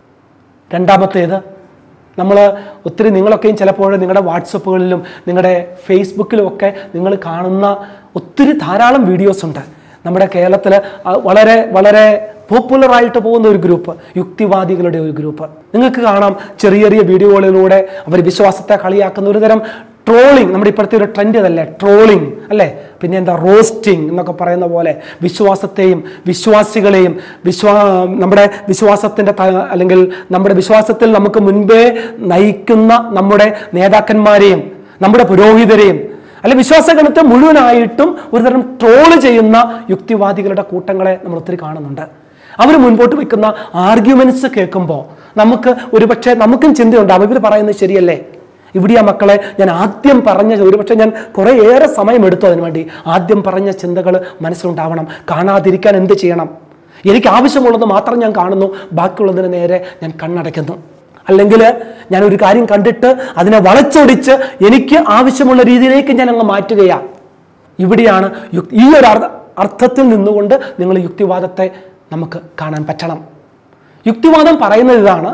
Speaker 1: രണ്ടാമത്തേത് നമ്മൾ ഒത്തിരി നിങ്ങളൊക്കെയും ചിലപ്പോൾ നിങ്ങളുടെ വാട്സപ്പുകളിലും നിങ്ങളുടെ ഫേസ്ബുക്കിലും ഒക്കെ നിങ്ങൾ കാണുന്ന ഒത്തിരി ധാരാളം വീഡിയോസ് ഉണ്ട് നമ്മുടെ കേരളത്തിൽ വളരെ വളരെ പോപ്പുലറായിട്ട് പോകുന്ന ഒരു ഗ്രൂപ്പ് യുക്തിവാദികളുടെ ഒരു ഗ്രൂപ്പ് നിങ്ങൾക്ക് കാണാം ചെറിയ ചെറിയ വീഡിയോകളിലൂടെ അവർ വിശ്വാസത്തെ കളിയാക്കുന്ന ഒരു തരം ട്രോളിങ് നമ്മുടെ ഇപ്പോഴത്തെ ഒരു ട്രെൻഡ് അതല്ലേ ട്രോളിങ് അല്ലേ പിന്നെ എന്താ റോസ്റ്റിംഗ് എന്നൊക്കെ പറയുന്ന പോലെ വിശ്വാസത്തെയും വിശ്വാസികളെയും വിശ്വാ നമ്മുടെ വിശ്വാസത്തിൻ്റെ ത- അല്ലെങ്കിൽ നമ്മുടെ വിശ്വാസത്തിൽ നമുക്ക് മുൻപേ നയിക്കുന്ന നമ്മുടെ നേതാക്കന്മാരെയും നമ്മുടെ പുരോഹിതരെയും അല്ലെ വിശ്വാസഗണത്തെ മുഴുവനായിട്ടും ഒരുതരം ട്രോള് ചെയ്യുന്ന യുക്തിവാദികളുടെ കൂട്ടങ്ങളെ നമ്മൾ ഒത്തിരി കാണുന്നുണ്ട് അവർ മുൻപോട്ട് വെക്കുന്ന ആർഗ്യുമെന്റ്സ് കേൾക്കുമ്പോൾ നമുക്ക് ഒരുപക്ഷെ നമുക്കും ചിന്തയുണ്ടാവും ഇവർ പറയുന്നത് ശരിയല്ലേ ഇവിടെയാ മക്കളെ ഞാൻ ആദ്യം പറഞ്ഞ ഒരുപക്ഷെ ഞാൻ കുറേ ഏറെ സമയം എടുത്തു അതിന് വേണ്ടി ആദ്യം പറഞ്ഞ ചിന്തകൾ മനസ്സിലുണ്ടാവണം കാണാതിരിക്കാൻ എന്ത് ചെയ്യണം എനിക്ക് ആവശ്യമുള്ളത് മാത്രം ഞാൻ കാണുന്നു ബാക്കിയുള്ളതിന് നേരെ ഞാൻ കണ്ണടയ്ക്കുന്നു അല്ലെങ്കിൽ ഞാൻ ഒരു കാര്യം കണ്ടിട്ട് അതിനെ വളച്ചൊടിച്ച് എനിക്ക് ആവശ്യമുള്ള രീതിയിലേക്ക് ഞാൻ അങ്ങ് മാറ്റുകയാണ് ഇവിടെയാണ് യുക്- ഈ ഒരു അർത്ഥ- അർത്ഥത്തിൽ നിന്നുകൊണ്ട് നിങ്ങൾ യുക്തിവാദത്തെ നമുക്ക് കാണാൻ പറ്റണം യുക്തിവാദം പറയുന്നത് ഇതാണ്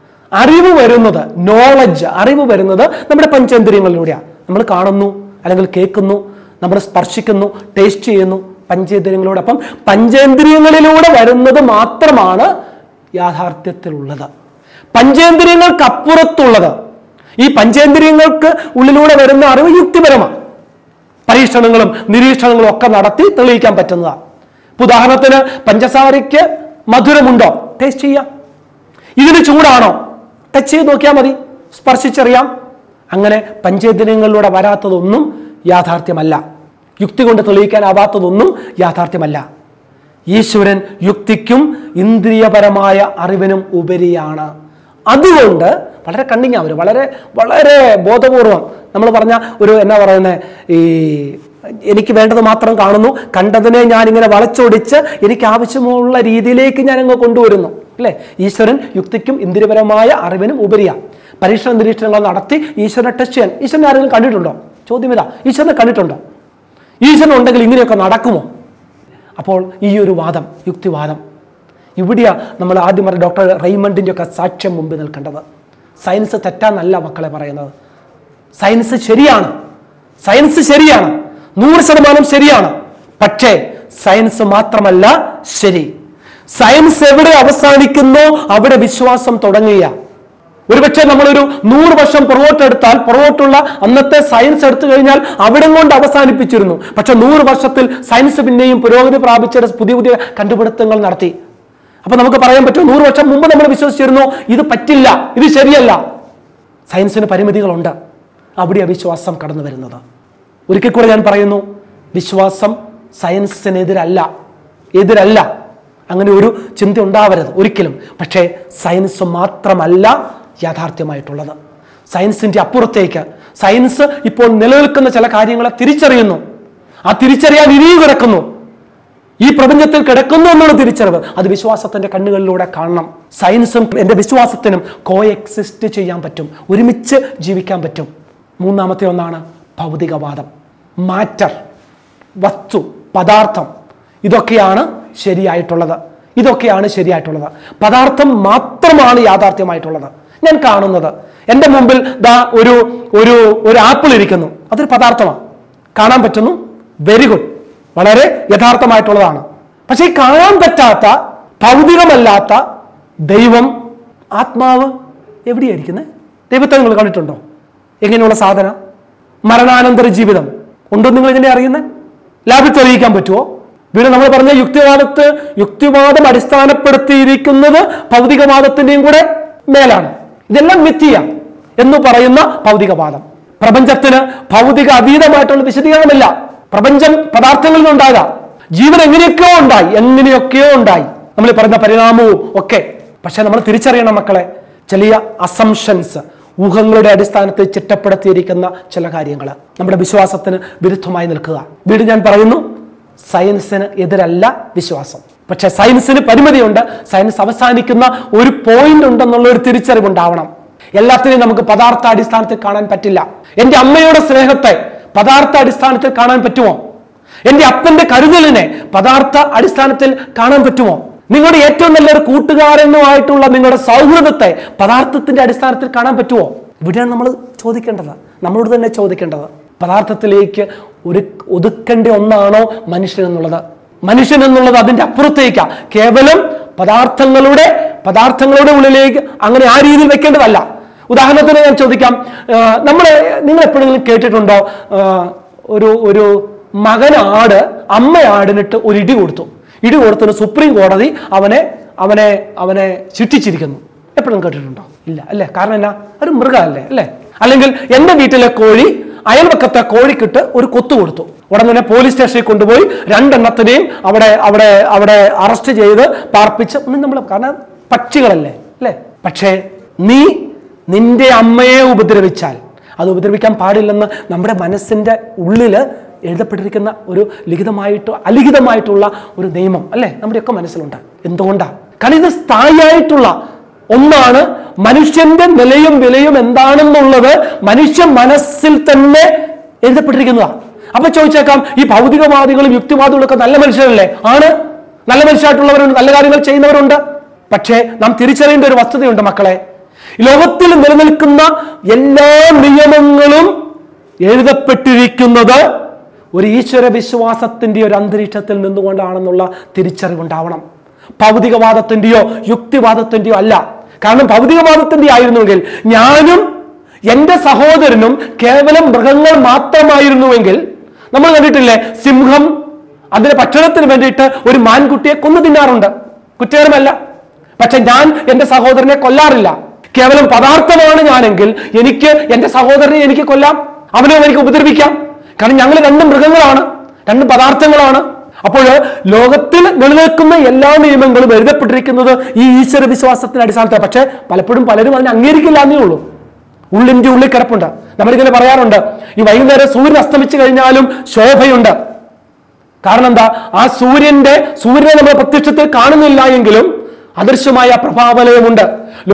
Speaker 1: അറിവ് വരുന്നത് നോളജ് അറിവ് വരുന്നത് നമ്മുടെ പഞ്ചേന്ദ്രിയങ്ങളിലൂടെയാണ് നമ്മൾ കാണുന്നു അല്ലെങ്കിൽ കേൾക്കുന്നു നമ്മൾ സ്പർശിക്കുന്നു ടേസ്റ്റ് ചെയ്യുന്നു പഞ്ചേന്ദ്രിയങ്ങളിലൂടെ അപ്പം പഞ്ചേന്ദ്രിയങ്ങളിലൂടെ വരുന്നത് മാത്രമാണ് യാഥാർത്ഥ്യത്തിലുള്ളത് പഞ്ചേന്ദ്രിയങ്ങൾക്ക് അപ്പുറത്തുള്ളത് ഈ പഞ്ചേന്ദ്രിയങ്ങൾക്ക് ഉള്ളിലൂടെ വരുന്ന അറിവ് യുക്തിപരമാണ് പരീക്ഷണങ്ങളും നിരീക്ഷണങ്ങളും ഒക്കെ നടത്തി തെളിയിക്കാൻ പറ്റുന്നതാണ് ഇപ്പൊ ഉദാഹരണത്തിന് പഞ്ചസാരയ്ക്ക് മധുരമുണ്ടോ ടേസ്റ്റ് ചെയ്യാം ഇതിന് ചൂടാണോ ടച്ച് ചെയ്ത് നോക്കിയാൽ മതി സ്പർശിച്ചറിയാം അങ്ങനെ പഞ്ചേന്ദ്രിയങ്ങളിലൂടെ വരാത്തതൊന്നും യാഥാർത്ഥ്യമല്ല യുക്തി കൊണ്ട് തെളിയിക്കാനാവാത്തതൊന്നും യാഥാർത്ഥ്യമല്ല ഈശ്വരൻ യുക്തിക്കും ഇന്ദ്രിയപരമായ അറിവിനും ഉപരിയാണ് അതുകൊണ്ട് വളരെ കണ്ണിങ് അവർ വളരെ വളരെ ബോധപൂർവം നമ്മൾ പറഞ്ഞ ഒരു എന്നാ പറയുന്നത് ഈ എനിക്ക് വേണ്ടത് മാത്രം കാണുന്നു കണ്ടതിനെ ഞാൻ ഇങ്ങനെ വളച്ചൊടിച്ച് എനിക്ക് ആവശ്യമുള്ള രീതിയിലേക്ക് ഞാൻ അങ്ങ് കൊണ്ടുവരുന്നു അല്ലേ ഈശ്വരൻ യുക്തിക്കും ഇന്ദ്രിയപരമായ അറിവിനും ഉപരിയാണ് പരീക്ഷണ നിരീക്ഷണങ്ങൾ നടത്തി ഈശ്വരനെ ടെസ്റ്റ് ചെയ്യാൻ ഈശ്വരനെ ആരെങ്കിലും കണ്ടിട്ടുണ്ടോ ചോദ്യം ഇതാ ഈശ്വരനെ കണ്ടിട്ടുണ്ടോ ഈശ്വരൻ ഉണ്ടെങ്കിൽ ഇങ്ങനെയൊക്കെ നടക്കുമോ അപ്പോൾ ഈ ഒരു വാദം യുക്തിവാദം ഇവിടെയാ നമ്മൾ ആദ്യം പറഞ്ഞ ഡോക്ടർ റെയ്മണ്ടിൻ്റെ ഒക്കെ സാക്ഷ്യം മുമ്പിൽ നിൽക്കേണ്ടത് സയൻസ് തെറ്റാന്നല്ല മക്കളെ പറയുന്നത് സയൻസ് ശരിയാണ് സയൻസ് ശരിയാണ് നൂറ് ശതമാനം ശരിയാണ് പക്ഷേ സയൻസ് മാത്രമല്ല ശരി സയൻസ് എവിടെ അവസാനിക്കുന്നോ അവിടെ വിശ്വാസം തുടങ്ങുക ഒരുപക്ഷെ നമ്മളൊരു നൂറ് വർഷം പുറകോട്ടെടുത്താൽ പുറകോട്ടുള്ള അന്നത്തെ സയൻസ് എടുത്തു കഴിഞ്ഞാൽ അവിടെ കൊണ്ട് അവസാനിപ്പിച്ചിരുന്നു പക്ഷെ നൂറ് വർഷത്തിൽ സയൻസ് പിന്നെയും പുരോഗതി പ്രാപിച്ച പുതിയ പുതിയ കണ്ടുപിടുത്തങ്ങൾ നടത്തി അപ്പൊ നമുക്ക് പറയാൻ പറ്റും നൂറ് വർഷം മുമ്പ് നമ്മൾ വിശ്വസിച്ചിരുന്നു ഇത് പറ്റില്ല ഇത് ശരിയല്ല സയൻസിന് പരിമിതികളുണ്ട് അവിടെ വിശ്വാസം കടന്നു വരുന്നത് ഒരിക്കൽ കൂടെ ഞാൻ പറയുന്നു വിശ്വാസം സയൻസിനെതിരല്ല എതിരല്ല അങ്ങനെ ഒരു ചിന്ത ഉണ്ടാവരുത് ഒരിക്കലും പക്ഷേ സയൻസ് മാത്രമല്ല യാഥാർത്ഥ്യമായിട്ടുള്ളത് സയൻസിന്റെ അപ്പുറത്തേക്ക് സയൻസ് ഇപ്പോൾ നിലനിൽക്കുന്ന ചില കാര്യങ്ങളെ തിരിച്ചറിയുന്നു ആ തിരിച്ചറിയാൻ ഇനിയും കിടക്കുന്നു ഈ പ്രപഞ്ചത്തിൽ കിടക്കുന്നു എന്നുള്ള തിരിച്ചറിവ് അത് വിശ്വാസത്തിന്റെ കണ്ണുകളിലൂടെ കാണണം സയൻസും എൻ്റെ വിശ്വാസത്തിനും കോ എക്സിസ്റ്റ് ചെയ്യാൻ പറ്റും ഒരുമിച്ച് ജീവിക്കാൻ പറ്റും മൂന്നാമത്തെ ഒന്നാണ് ഭൗതികവാദം മാറ്റർ വസ്തു പദാർത്ഥം ഇതൊക്കെയാണ് ശരിയായിട്ടുള്ളത് ഇതൊക്കെയാണ് ശരിയായിട്ടുള്ളത് പദാർത്ഥം മാത്രമാണ് യാഥാർത്ഥ്യമായിട്ടുള്ളത് ഞാൻ കാണുന്നത് എൻ്റെ മുമ്പിൽ ദാ ഒരു ഒരു ഒരു ആപ്പിൾ ഇരിക്കുന്നു അതൊരു പദാർത്ഥമാണ് കാണാൻ പറ്റുന്നു വെരി ഗുഡ് വളരെ യഥാർത്ഥമായിട്ടുള്ളതാണ് പക്ഷേ ഈ കാണാൻ പറ്റാത്ത ഭൗതികമല്ലാത്ത ദൈവം ആത്മാവ് എവിടെയായിരിക്കുന്നത് ദൈവത്തെ നിങ്ങൾ കണ്ടിട്ടുണ്ടോ എങ്ങനെയുള്ള സാധന മരണാനന്തര ജീവിതം ഉണ്ടോ നിങ്ങൾ ഇതിനെ അറിയുന്നത് ലാബിൽ തെളിയിക്കാൻ പറ്റുമോ വീണ്ടും നമ്മൾ പറഞ്ഞ യുക്തിവാദത്ത് യുക്തിവാദം അടിസ്ഥാനപ്പെടുത്തിയിരിക്കുന്നത് ഭൗതികവാദത്തിന്റെയും കൂടെ മേലാണ് ഇതെല്ലാം മിഥ്യ എന്ന് പറയുന്ന ഭൗതികവാദം പ്രപഞ്ചത്തിന് ഭൗതിക അതീതമായിട്ടുള്ള വിശദീകരണമില്ല പ്രപഞ്ചം പദാർത്ഥങ്ങളിൽ നിന്നുണ്ടാകാം ജീവൻ എങ്ങനെയൊക്കെയോ ഉണ്ടായി എങ്ങനെയൊക്കെയോ ഉണ്ടായി നമ്മൾ ഈ പറയുന്ന പരിണാമവും ഒക്കെ പക്ഷെ നമ്മൾ തിരിച്ചറിയണം മക്കളെ ചെറിയ അസംഷൻസ് ഊഹങ്ങളുടെ അടിസ്ഥാനത്തിൽ ചിട്ടപ്പെടുത്തിയിരിക്കുന്ന ചില കാര്യങ്ങൾ നമ്മുടെ വിശ്വാസത്തിന് വിരുദ്ധമായി നിൽക്കുക വീണ്ടും ഞാൻ പറയുന്നു സയൻസിന് എതിരല്ല വിശ്വാസം പക്ഷെ സയൻസിന് പരിമിതിയുണ്ട് സയൻസ് അവസാനിക്കുന്ന ഒരു പോയിന്റ് ഉണ്ടെന്നുള്ള ഒരു തിരിച്ചറിവുണ്ടാവണം എല്ലാത്തിനെയും നമുക്ക് പദാർത്ഥ അടിസ്ഥാനത്തിൽ കാണാൻ പറ്റില്ല എൻ്റെ അമ്മയുടെ സ്നേഹത്തെ പദാർത്ഥ അടിസ്ഥാനത്തിൽ കാണാൻ പറ്റുമോ എൻ്റെ അപ്പന്റെ കരുതലിനെ പദാർത്ഥ അടിസ്ഥാനത്തിൽ കാണാൻ പറ്റുമോ നിങ്ങളുടെ ഏറ്റവും നല്ലൊരു കൂട്ടുകാരനുമായിട്ടുള്ള നിങ്ങളുടെ സൗഹൃദത്തെ പദാർത്ഥത്തിന്റെ അടിസ്ഥാനത്തിൽ കാണാൻ പറ്റുമോ ഇവിടെയാണ് നമ്മൾ ചോദിക്കേണ്ടത് നമ്മളോട് തന്നെ ചോദിക്കേണ്ടത് പദാർത്ഥത്തിലേക്ക് ഒരു ഒതുക്കേണ്ട ഒന്നാണോ മനുഷ്യൻ എന്നുള്ളത് മനുഷ്യൻ എന്നുള്ളത് അതിന്റെ അപ്പുറത്തേക്കാ കേവലം പദാർത്ഥങ്ങളുടെ പദാർത്ഥങ്ങളുടെ ഉള്ളിലേക്ക് അങ്ങനെ ആ രീതിയിൽ വെക്കേണ്ടതല്ല ഉദാഹരണത്തിന് ഞാൻ ചോദിക്കാം നമ്മൾ നിങ്ങൾ എപ്പോഴെങ്കിലും കേട്ടിട്ടുണ്ടോ ആ, ഒരു ഒരു മകൻ ആട് അമ്മ ആടിനിട്ട് ഒരു ഇടി കൊടുത്തു ഇടി കൊടുത്തതിന് സുപ്രീം കോടതി അവനെ അവനെ അവനെ ശിക്ഷിച്ചിരിക്കുന്നു എപ്പോഴും കേട്ടിട്ടുണ്ടോ ഇല്ല അല്ലേ കാരണം എന്നാ ഒരു മൃഗമല്ലേ അല്ലേ അല്ലെങ്കിൽ എൻ്റെ വീട്ടിലെ കോഴി അയൽവക്കത്തെ കോഴിക്കിട്ട് ഒരു കൊത്തു കൊടുത്തു ഉടൻ തന്നെ പോലീസ് സ്റ്റേഷനിൽ കൊണ്ടുപോയി രണ്ടെണ്ണത്തിനെയും അവിടെ അവിടെ അവിടെ അറസ്റ്റ് ചെയ്ത് പാർപ്പിച്ച് ഒന്നും നമ്മൾ കാരണം പക്ഷികളല്ലേ അല്ലേ പക്ഷേ നീ നിന്റെ അമ്മയെ ഉപദ്രവിച്ചാൽ അത് ഉപദ്രവിക്കാൻ പാടില്ലെന്ന് നമ്മുടെ മനസ്സിൻ്റെ ഉള്ളിൽ എഴുതപ്പെട്ടിരിക്കുന്ന ഒരു ലിഖിതമായിട്ട് അലിഖിതമായിട്ടുള്ള ഒരു നിയമം അല്ലേ നമ്മുടെയൊക്കെ മനസ്സിലുണ്ട് എന്തുകൊണ്ടാണ് കാരണം ഇത് സ്ഥായിയായിട്ടുള്ള ഒന്നാണ് മനുഷ്യന്റെ നിലയും വിലയും എന്താണെന്നുള്ളത് മനുഷ്യ മനസ്സിൽ തന്നെ എഴുതപ്പെട്ടിരിക്കുന്നതാണ് അപ്പൊ ചോദിച്ചേക്കാം ഈ ഭൗതികവാദികളും യുക്തിവാദികളും ഒക്കെ നല്ല മനുഷ്യരല്ലേ ആണ് നല്ല മനുഷ്യരായിട്ടുള്ളവരുണ്ട് നല്ല കാര്യങ്ങൾ ചെയ്യുന്നവരുണ്ട് പക്ഷേ നാം തിരിച്ചറിയേണ്ട ഒരു വസ്തുതയുണ്ട് മക്കളെ ലോകത്തിൽ നിലനിൽക്കുന്ന എല്ലാ നിയമങ്ങളും എഴുതപ്പെട്ടിരിക്കുന്നത് ഒരു ഈശ്വര വിശ്വാസത്തിന്റെ ഒരു അന്തരീക്ഷത്തിൽ നിന്നുകൊണ്ടാണെന്നുള്ള തിരിച്ചറിവുണ്ടാവണം ഭൗതികവാദത്തിന്റെയോ യുക്തിവാദത്തിന്റെയോ അല്ല കാരണം ഭൗതികവാദത്തിന്റെ ആയിരുന്നുവെങ്കിൽ ഞാനും എന്റെ സഹോദരനും കേവലം മൃഗങ്ങൾ മാത്രമായിരുന്നുവെങ്കിൽ നമ്മൾ കണ്ടിട്ടില്ലേ സിംഹം അതിന്റെ ഭക്ഷണത്തിന് വേണ്ടിയിട്ട് ഒരു മാൻകുട്ടിയെ കൊന്നു തിന്നാറുണ്ട് കുറ്റകരമല്ല പക്ഷെ ഞാൻ എന്റെ സഹോദരനെ കൊല്ലാറില്ല കേവലം പദാർത്ഥമാണ് ഞാനെങ്കിൽ എനിക്ക് എന്റെ സഹോദരനെ എനിക്ക് കൊല്ലാം അവനെ എനിക്ക് ഉപദ്രവിക്കാം കാരണം ഞങ്ങൾ രണ്ട് മൃഗങ്ങളാണ് രണ്ട് പദാർത്ഥങ്ങളാണ് അപ്പോൾ ലോകത്തിൽ നിലനിൽക്കുന്ന എല്ലാ നിയമങ്ങളും എഴുതപ്പെട്ടിരിക്കുന്നത് ഈ ഈശ്വര വിശ്വാസത്തിന്റെ അടിസ്ഥാനത്തിൽ പക്ഷെ പലപ്പോഴും പലരും അതിനെ അംഗീകരിക്കില്ല എന്നേ ഉള്ളൂ ഉള്ളിന്റെ ഉള്ളിൽ കിടപ്പുണ്ട് നമ്മളിങ്ങനെ പറയാറുണ്ട് ഈ വൈകുന്നേരം സൂര്യൻ അസ്തമിച്ചു കഴിഞ്ഞാലും ശോഭയുണ്ട് കാരണം എന്താ ആ സൂര്യന്റെ സൂര്യനെ നമ്മൾ പ്രത്യക്ഷത്തിൽ കാണുന്നില്ല എങ്കിലും അദൃശ്യമായ പ്രഭാവലയമുണ്ട്